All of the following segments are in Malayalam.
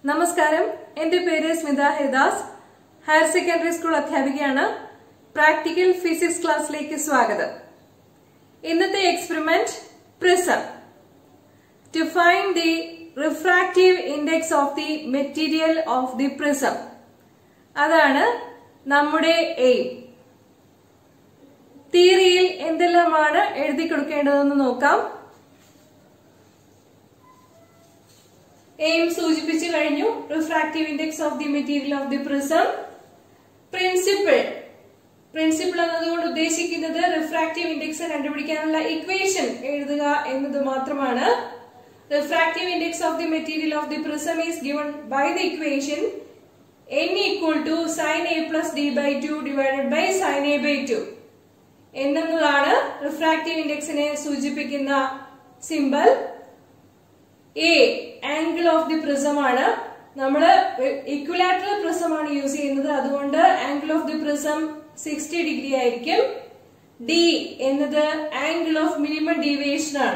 നമസ്കാരം എന്റെ പേര് Smitha Haridas higher secondary school അധ്യാപികയാണ് പ്രാക്ടിക്കൽ ഫിസിക്സ് ക്ലാസ്സിലേക്ക് സ്വാഗതം ഇന്നത്തെ experiment prism to find the refractive index of the material of the prism അതാണ് നമ്മുടെ എയിം തിയറിയിൽ എന്തെല്ലാമാണ് എഴുതി കൊടുക്കേണ്ടതെന്ന് നോക്കാം എയിം സൂചിപ്പിച്ചു കഴിഞ്ഞു refractive index of the material of the prism principle principle എന്നതുകൊണ്ട് ഉദ്ദേശിക്കുന്നത് റിഫ്രാക്റ്റീവ് ഇൻഡെക്സ് കണ്ടുപിടിക്കാനുള്ള ഇക്വേഷൻ എഴുതുക എന്നത് മാത്രമാണ് refractive index of the material of the prism is given by the equation n equal to sine A plus D by two divided by sine A by two എന്നതാണ് റിഫ്രാക്റ്റീവ് ഇൻഡെക്സിനെ സൂചിപ്പിക്കുന്ന symbol A angle of the prism ആണ് നമ്മൾ ഇക്വലാറ്ററൽ പ്രിസം ആണ് യൂസ് ചെയ്യുന്നത് അതുകൊണ്ട് angle of the prism sixty degree ആയിരിക്കും ഡി എന്നത് ആംഗിൾ ഓഫ് മിനിമം ഡീവിയേഷൻ ആണ്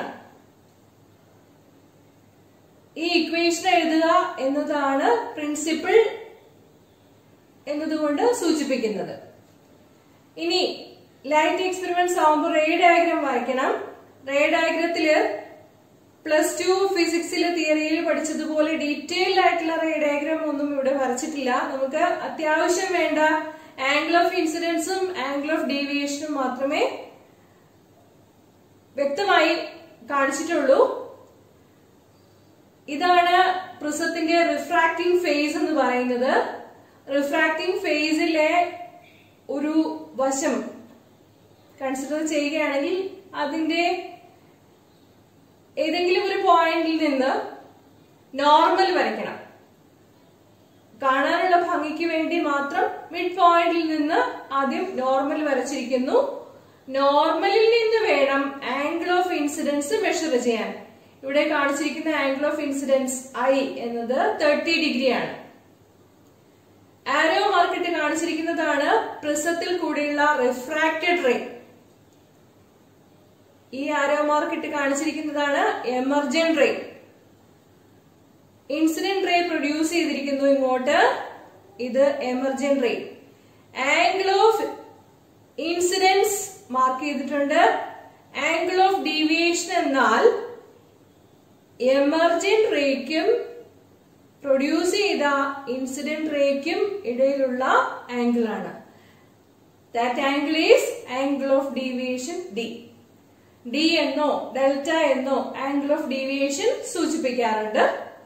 ഈ ഇക്വേഷൻ എഴുതുക എന്നതാണ് പ്രിൻസിപ്പിൾ എന്നതുകൊണ്ട് സൂചിപ്പിക്കുന്നത് ഇനി ലൈറ്റ് എക്സ്പെരിമെന്റ്സ് ആവുമ്പോൾ റേ ഡയഗ്രാം വരയ്ക്കണം റേ ഡയഗ്രത്തില് പ്ലസ് ടു ഫിസിക്സിലെ തിയറിയിൽ പഠിച്ചതുപോലെ ഡീറ്റെയിൽഡ് ആയിട്ടുള്ള റേ ഡയഗ്രാം ഒന്നും ഇവിടെ വരച്ചിട്ടില്ല നമുക്ക് അത്യാവശ്യം വേണ്ട ആംഗിൾ ഓഫ് ഇൻസിഡൻസും ആംഗിൾ ഓഫ് ഡീവിയേഷനും മാത്രമേ വ്യക്തമായി കാണിച്ചിട്ടുള്ളൂ ഇതാണ് പ്രിസത്തിന്റെ റിഫ്രാക്റ്റിംഗ് ഫേസ് എന്ന് പറയുന്നത് റിഫ്രാക്റ്റിംഗ് ഫേസിലെ ഒരു വശം കൺസിഡർ ചെയ്യുകയാണെങ്കിൽ അതിന്റെ ഏതെങ്കിലും ഒരു പോയിന്റിൽ നിന്ന് നോർമൽ വരയ്ക്കണം കാണാനുള്ള ഭംഗിക്ക് വേണ്ടി മാത്രം മിഡ് പോയിന്റിൽ നിന്ന് ആദ്യം നോർമൽ വരച്ചിരിക്കുന്നു നോർമലിൽ നിന്ന് വേണം ആംഗിൾ ഓഫ് ഇൻസിഡൻസ് മെഷർ ചെയ്യാൻ ഇവിടെ കാണിച്ചിരിക്കുന്ന ആംഗിൾ ഓഫ് ഇൻസിഡൻസ് ഐ എന്നത് തേർട്ടി ഡിഗ്രി ആണ് ആരോ മാർക്കിട്ട് കാണിച്ചിരിക്കുന്നതാണ് പ്രിസത്തിൽ കൂടിയുള്ള റിഫ്രാക്റ്റഡ് റേ ഈ ആരോ മാർക്കിട്ട് കാണിച്ചിരിക്കുന്നതാണ് emergent ray incident ray produce ചെയ്തിരിക്കുന്നു ഇങ്ങോട്ട് ഇത് emergent ray angle of incidence mark ചെയ്തിട്ടുണ്ട് ആംഗിൾ ഓഫ് ഡീവിയേഷൻ എന്നാൽ എമർജൻ റേക്കും പ്രൊഡ്യൂസ് ചെയ്ത ഇൻസിഡന്റ് റേക്കും ഇടയിലുള്ള ആംഗിൾ ആണ് that angle is angle of deviation D D എന്നോ ഡെൽറ്റ എന്നോ ആംഗിൾ ഓഫ് ഡീവിയേഷൻ സൂചിപ്പിക്കാറുണ്ട്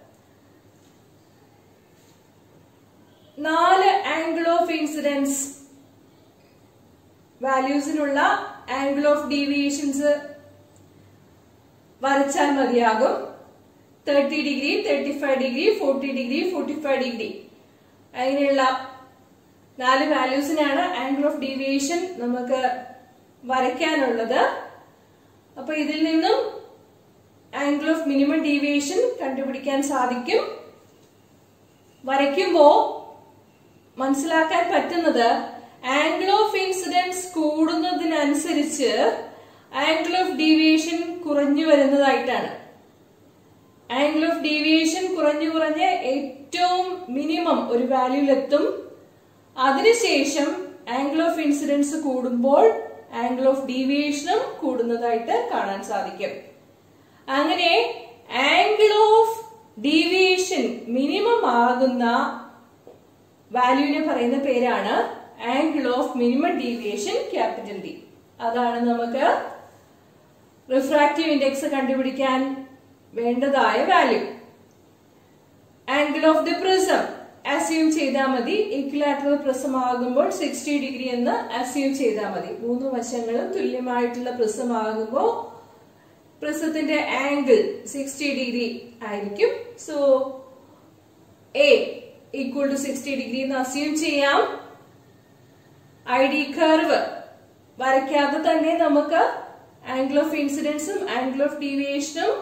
നാല് ആംഗിൾ ഓഫ് ഇൻസിഡൻസ് വാല്യൂസിനുള്ള ആംഗിൾ ഓഫ് ഡീവിയേഷൻസ് വരച്ചാൽ മതിയാകും thirty degree thirty five degree forty degree forty five degree അങ്ങനെയുള്ള നാല് വാല്യൂസിനാണ് ആംഗിൾ ഓഫ് ഡീവിയേഷൻ നമുക്ക് വരയ്ക്കാനുള്ളത് അപ്പൊ ഇതിൽ നിന്നും ആംഗിൾ ഓഫ് മിനിമം ഡീവിയേഷൻ കണ്ടുപിടിക്കാൻ സാധിക്കും വരയ്ക്കുമ്പോ മനസ്സിലാക്കാൻ പറ്റുന്നത് ആംഗിൾ ഓഫ് ഇൻസിഡൻസ് കൂടുന്നതിനനുസരിച്ച് ആംഗിൾ ഓഫ് ഡീവിയേഷൻ കുറഞ്ഞു വരുന്നതായിട്ടാണ് ആംഗിൾ ഓഫ് ഡീവിയേഷൻ കുറഞ്ഞു കുറഞ്ഞ് ഏറ്റവും മിനിമം ഒരു വാല്യൂലെത്തും അതിനുശേഷം ആംഗിൾ ഓഫ് ഇൻസിഡൻസ് കൂടുമ്പോൾ ആംഗിൾ ഓഫ് ഡീവിയേഷനും കൂടുന്നതായിട്ട് കാണാൻ സാധിക്കും അങ്ങനെ ആംഗിൾ ഓഫ് ഡീവിയേഷൻ മിനിമം ആകുന്ന വാല്യൂവിനെ പറയുന്ന പേരാണ് angle of minimum deviation capital D അതാണ് നമുക്ക് റിഫ്രാക്റ്റീവ് ഇൻഡെക്സ് കണ്ടുപിടിക്കാൻ വേണ്ടതായ value angle of the prism assume ചെയ്താൽ മതി ഇക്വലാറ്ററൽ പ്രിസം ആകുമ്പോൾ സിക്സ്റ്റി ഡിഗ്രി എന്ന് അസ്യൂം ചെയ്താൽ മതി മൂന്ന് വശങ്ങളും തുല്യമായിട്ടുള്ള പ്രിസം ആകുമ്പോൾ പ്രിസത്തിന്റെ ആംഗിൾ സിക്സ്റ്റി ഡിഗ്രി ആയിരിക്കും so A equal to sixty degree എന്ന് അസ്യൂം ചെയ്യാം ഐ ഡി കർവ് വരയ്ക്കാതെ തന്നെ നമുക്ക് ആംഗിൾ ഓഫ് ഇൻസിഡൻസും ആംഗിൾ ഓഫ് ഡീവിയേഷനും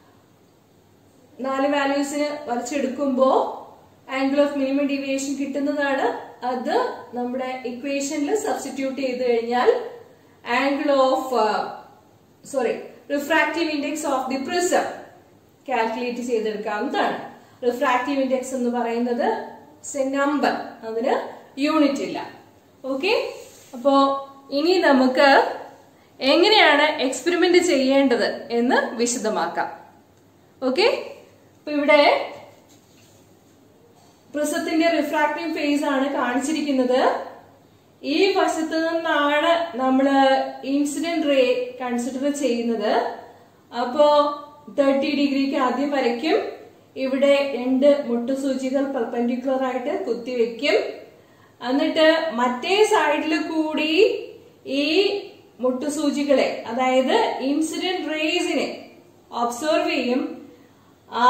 നാല് വാല്യൂസിന് വരച്ചെടുക്കുമ്പോൾ ആംഗിൾ ഓഫ് മിനിമം ഡീവിയേഷൻ കിട്ടുന്നതാണ് അത് നമ്മുടെ ഇക്വേഷനിൽ സബ്സ്റ്റിറ്റ്യൂട്ട് ചെയ്ത് കഴിഞ്ഞാൽ angle of sorry refractive index of the prism calculate ചെയ്തെടുക്കാവുന്നതാണ് റിഫ്രാക്റ്റീവ് ഇൻഡെക്സ് എന്ന് പറയുന്നത് നമ്പർ അതിന് യൂണിറ്റ് ഇല്ല ഓക്കെ അപ്പോ ഇനി നമുക്ക് എങ്ങനെയാണ് എക്സ്പെരിമെന്റ് ചെയ്യേണ്ടത് എന്ന് വിശദമാക്കാം ഓക്കെ അപ്പൊ ഇവിടെ പ്രിസത്തിന്റെ റിഫ്രാക്റ്റീവ് ഫേസ് ആണ് കാണിച്ചിരിക്കുന്നത് ഈ വശത്ത് നിന്നാണ് നമ്മൾ ഇൻസിഡന്റ് റേ കൺസിഡർ ചെയ്യുന്നത് അപ്പോ തേർട്ടി ഡിഗ്രിക്ക് ആദ്യം വരയ്ക്കും ഇവിടെ രണ്ട് മുട്ടുസൂചികൾ പെർപെൻഡിക്കുലർ ആയിട്ട് കുത്തിവെക്കും എന്നിട്ട് മറ്റേ സൈഡിൽ കൂടി ഈ മുട്ടുസൂചികളെ അതായത് ഇൻസിഡന്റ് റേസിനെ ഒബ്സർവ് ചെയ്യും ആ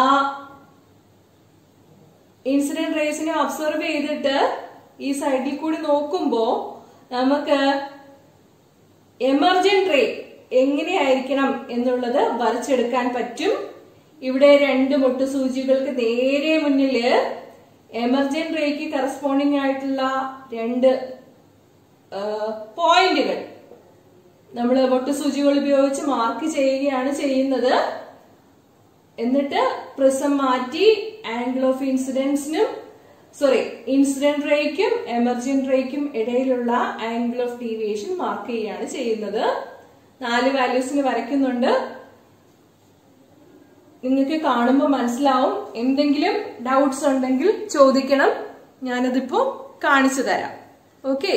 ഇൻസിഡന്റ് റേസിനെ ഒബ്സർവ് ചെയ്തിട്ട് ഈ സൈഡിൽ കൂടി നോക്കുമ്പോ നമുക്ക് എമർജന്റ് റേ എങ്ങനെയായിരിക്കണം എന്നുള്ളത് വരച്ചെടുക്കാൻ പറ്റും ഇവിടെ രണ്ട് മുട്ടുസൂചികൾക്ക് നേരെ മുന്നില് എമർജന്റ് റേക്ക് കറസ്പോണ്ടിങ് ആയിട്ടുള്ള രണ്ട് പോയിന്റുകൾ നമ്മൾ മുട്ടുസൂചികൾ ഉപയോഗിച്ച് മാർക്ക് ചെയ്യുകയാണ് ചെയ്യുന്നത് എന്നിട്ട് പ്രിസം മാറ്റി ആംഗിൾ ഓഫ് ഇൻസിഡൻസിനും സോറി ഇൻസിഡന്റ് റേക്കും എമർജന്റ് റേക്കും ഇടയിലുള്ള ആംഗിൾ ഓഫ് ഡീവിയേഷൻ മാർക്ക് ചെയ്യുകയാണ് ചെയ്യുന്നത് നാല് വാല്യൂസിന് വരയ്ക്കുന്നുണ്ട് നിങ്ങൾക്ക് കാണുമ്പോൾ മനസ്സിലാവും എന്തെങ്കിലും ഡൗട്ട്സ് ഉണ്ടെങ്കിൽ ചോദിക്കണം ഞാനതിപ്പോ കാണിച്ചു തരാം ഓക്കെ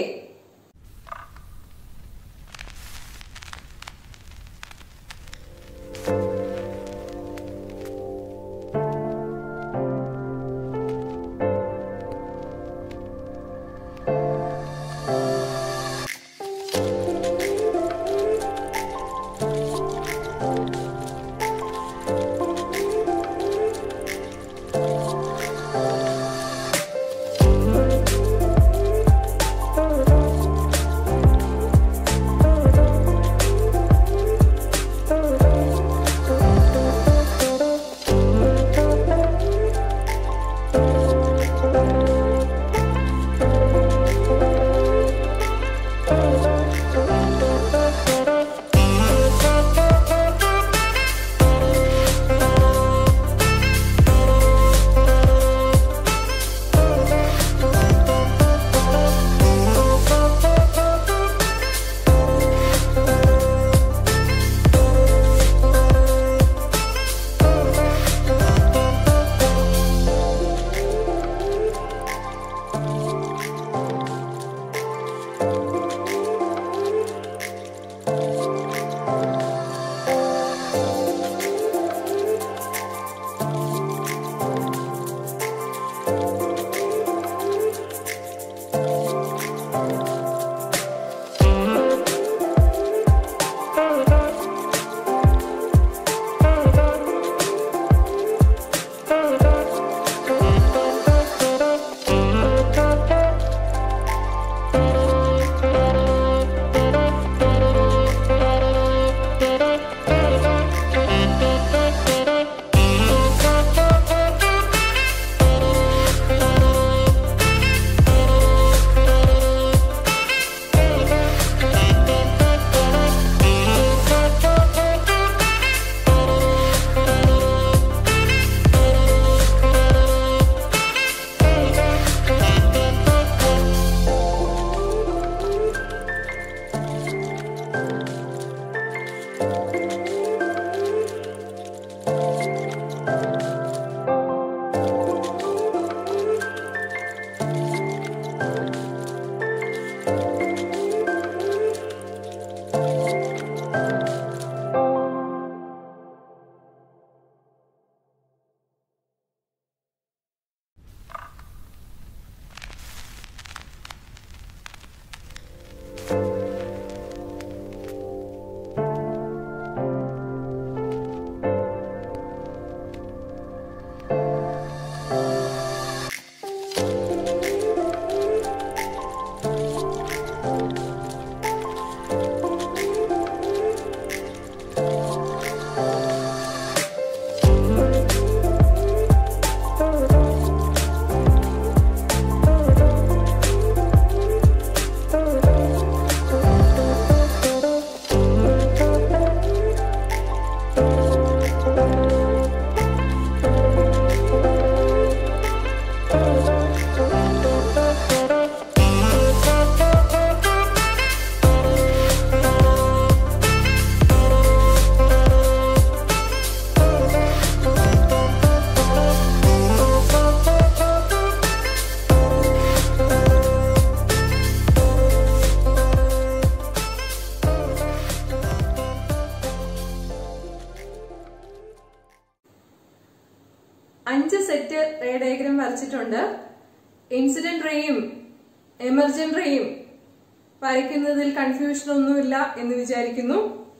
റേ ഡയഗ്രം വരച്ചിട്ടുണ്ട് ഇൻസിഡന്റ് റേയും എമർജന്റ് റേയും വരയ്ക്കുന്നതിൽ കൺഫ്യൂഷൻ ഒന്നുമില്ല എന്ന് വിചാരിക്കുന്നു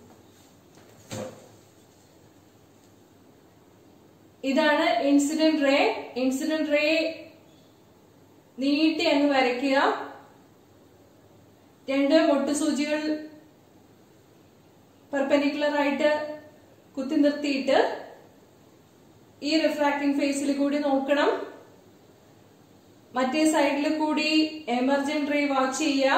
ഇതാണ് ഇൻസിഡന്റ് റേ ഇൻസിഡന്റ് റേ നീട്ടി അങ്ങ് വരയ്ക്കുക രണ്ട് മുട്ടുസൂചികൾ പെർപെൻഡിക്കുലർ ആയിട്ട് കുത്തി നിർത്തിയിട്ട് ഈ റിഫ്രാക്ടിംഗ് ഫേസിൽ കൂടി നോക്കണം മറ്റേ സൈഡിൽ കൂടി എമർജന്റ് റേ വാച്ച് ചെയ്യുക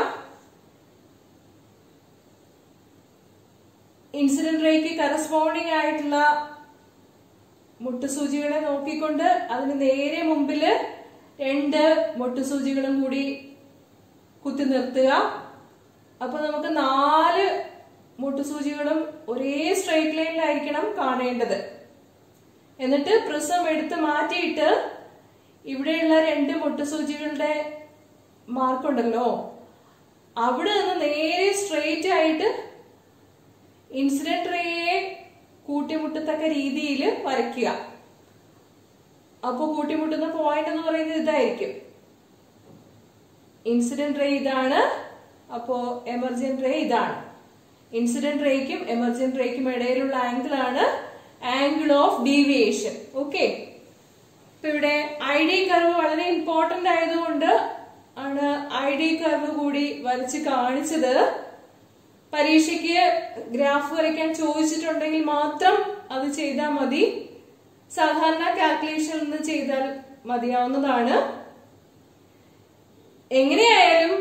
ഇൻസിഡന്റ് റേക്ക് കറസ്പോണ്ടിങ് ആയിട്ടുള്ള മുട്ടുസൂചികളെ നോക്കിക്കൊണ്ട് അതിന് നേരെ മുമ്പില് രണ്ട് മുട്ടുസൂചികളും കൂടി കുത്തി നിർത്തുക അപ്പൊ നമുക്ക് നാല് മുട്ടുസൂചികളും ഒരേ സ്ട്രെയിറ്റ് ലൈനിലായിരിക്കണം കാണേണ്ടത് എന്നിട്ട് പ്രിസം എടുത്ത് മാറ്റിയിട്ട് ഇവിടെയുള്ള രണ്ട് മുട്ടുസൂചികളുടെ മാർക്കുണ്ടല്ലോ അവിടെ നിന്ന് നേരെ സ്ട്രെയിറ്റ് ആയിട്ട് ഇൻസിഡന്റ് റേയെ കൂട്ടിമുട്ടത്തക്ക രീതിയിൽ വരയ്ക്കുക അപ്പോൾ കൂട്ടിമുട്ടുന്ന പോയിന്റ് എന്ന് പറയുന്നത് ഇതായിരിക്കും ഇൻസിഡന്റ് റേ ഇതാണ് അപ്പോ എമർജന്റ് റേ ഇതാണ് ഇൻസിഡന്റ് റേക്കും എമർജന്റ് റേക്കും ഇടയിലുള്ള ആംഗിൾ ആണ് ആംഗിൾ ഓഫ് ഡീവിയേഷൻ ഓക്കെ ഇപ്പൊ ഇവിടെ ഐ ഡി കർവ് വളരെ ഇമ്പോർട്ടന്റ് ആയതുകൊണ്ട് ആണ് ഐ ഡി കർവ് കൂടി വരച്ച് കാണിച്ചത് പരീക്ഷയ്ക്ക് ഗ്രാഫ് വരയ്ക്കാൻ ചോദിച്ചിട്ടുണ്ടെങ്കിൽ മാത്രം അത് ചെയ്താൽ മതി സാധാരണ കാൽക്കുലേഷൻ നിന്ന് ചെയ്താൽ മതിയാവുന്നതാണ് എങ്ങനെയായാലും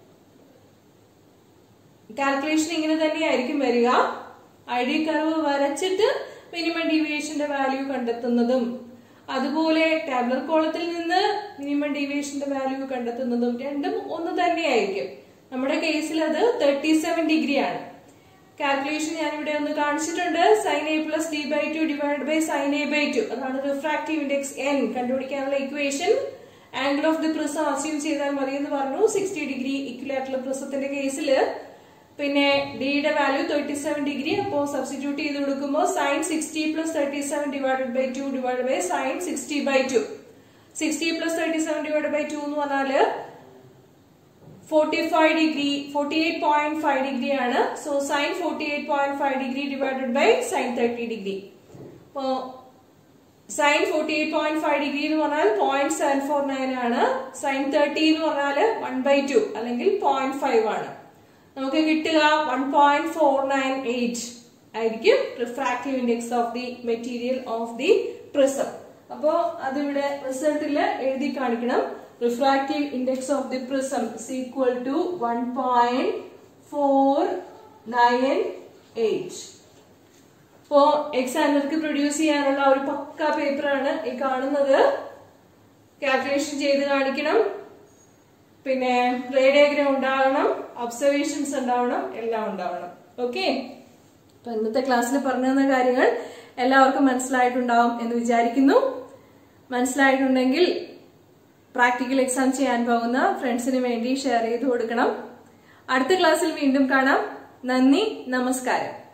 കാൽക്കുലേഷൻ ഇങ്ങനെ തന്നെയായിരിക്കും വരിക ഐ ഡി കർവ് വരച്ചിട്ട് മിനിമം ഡീവിയേഷന്റെ വാല്യൂ കണ്ടെത്തുന്നതും അതുപോലെ ടാബ്ലർ കോളത്തിൽ നിന്ന് മിനിമം ഡീവിയേഷന്റെ വാല്യൂ കണ്ടെത്തുന്നതും രണ്ടും ഒന്ന് തന്നെയായിരിക്കും നമ്മുടെ കേസിൽ അത് തേർട്ടി സെവൻ ഡിഗ്രി ആണ് കാൽക്കുലേഷൻ ഞാൻ ഇവിടെ ഒന്ന് കാണിച്ചിട്ടുണ്ട് sine A plus D by two divide by sine A by two അതാണ് റിഫ്രാക്റ്റീവ് ഇൻഡെക്സ് എൻ കണ്ടുപിടിക്കാനുള്ള equation angle of the prism assume ചെയ്താൽ മതി എന്ന് പറഞ്ഞു സിക്സ്റ്റി ഡിഗ്രി ഇക്വലാറ്ററൽ പ്രിസത്തിന്റെ കേസിൽ പിന്നെ ഡിയുടെ വാല്യൂ തേർട്ടി സെവൻ ഡിഗ്രി അപ്പോൾ സബ്സ്റ്റിറ്റ്യൂട്ട് ചെയ്ത് കൊടുക്കുമ്പോൾ sine sixty plus thirty seven divided by two divide by sine sixty by two sixty plus thirty seven divide by two എന്ന് പറഞ്ഞാല് forty five degree forty eight point five degree ആണ് so sine forty eight point five degree divided by sine thirty degree അപ്പോ sine forty eight point five degree എന്ന് പറഞ്ഞാൽ പോയിന്റ് സെവൻ ഫോർ നയൻ ആണ് സൈൻ തേർട്ടി എന്ന് പറഞ്ഞാൽ വൺ ബൈ ടു അല്ലെങ്കിൽ പോയിന്റ് ഫൈവ് ആണ് നമുക്ക് കിട്ടുക one point four nine eight ആയിരിക്കും refractive index of the material of the prism അപ്പോ അതിവിടെ റിസൾട്ടിൽ എഴുതി കാണിക്കണം refractive index of the prism is equal to one point four nine eight അപ്പോ എക്സാമിനർക്ക് പ്രൊഡ്യൂസ് ചെയ്യാനുള്ള ഒരു പക്ക പേപ്പറാണ് ഈ കാണുന്നത് കാൽക്കുലേഷൻ ചെയ്ത് കാണിക്കണം പിന്നെ റേഡിയോഗ്രാം ഉണ്ടാവണം ഒബ്സർവേഷൻസ് ഉണ്ടാവണം എല്ലാം ഉണ്ടാവണം ഓക്കെ അപ്പൊ ഇന്നത്തെ ക്ലാസ്സിൽ പറഞ്ഞു തന്ന കാര്യങ്ങൾ എല്ലാവർക്കും മനസ്സിലായിട്ടുണ്ടാവും എന്ന് വിചാരിക്കുന്നു മനസ്സിലായിട്ടുണ്ടെങ്കിൽ പ്രാക്ടിക്കൽ എക്സാം ചെയ്യാൻ പോകുന്ന ഫ്രണ്ട്സിന് വേണ്ടി ഷെയർ ചെയ്ത് കൊടുക്കണം അടുത്ത ക്ലാസ്സിൽ വീണ്ടും കാണാം നന്ദി നമസ്കാരം